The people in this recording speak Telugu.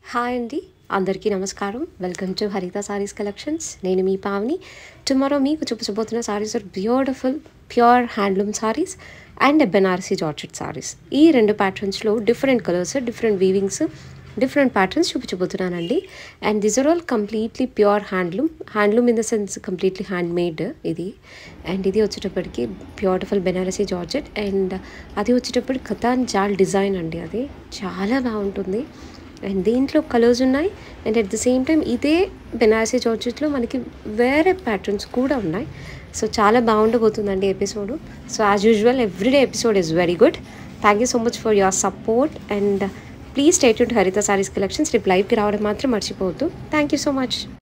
హాయ్ అండి అందరికీ నమస్కారం వెల్కమ్ టు హరిత సారీస్ కలెక్షన్స్ నేను మీ పావని టుమారో మీకు చూపించబోతున్న saris are beautiful pure handloom saris and Banarasi georgette saris ఈ రెండు ప్యాటర్న్స్లో different colours different weavings different patterns చూపించబోతున్నానండి and this are all completely pure handloom handloom in the sense completely hand made ఇది అండ్ ఇది వచ్చేటప్పటికి బ్యూటిఫుల్ బెనారసీ జార్జెట్ అండ్ అది వచ్చేటప్పటికి కథాన్ జాల్ డిజైన్ అండి అది చాలా బాగుంటుంది అండ్ దీంట్లో కలర్స్ ఉన్నాయి and at the same time ఇదే బెనారసీ జార్జెట్లో మనకి వేరే ప్యాటర్న్స్ కూడా ఉన్నాయి సో చాలా బాగుండబోతుందండి episode so as usual everyday episode is very good thank you so much for your support and please state Haritha saris collections రేపు లైవ్కి రావడం మాత్రం మర్చిపోవద్దు థ్యాంక్ యూ సో మచ్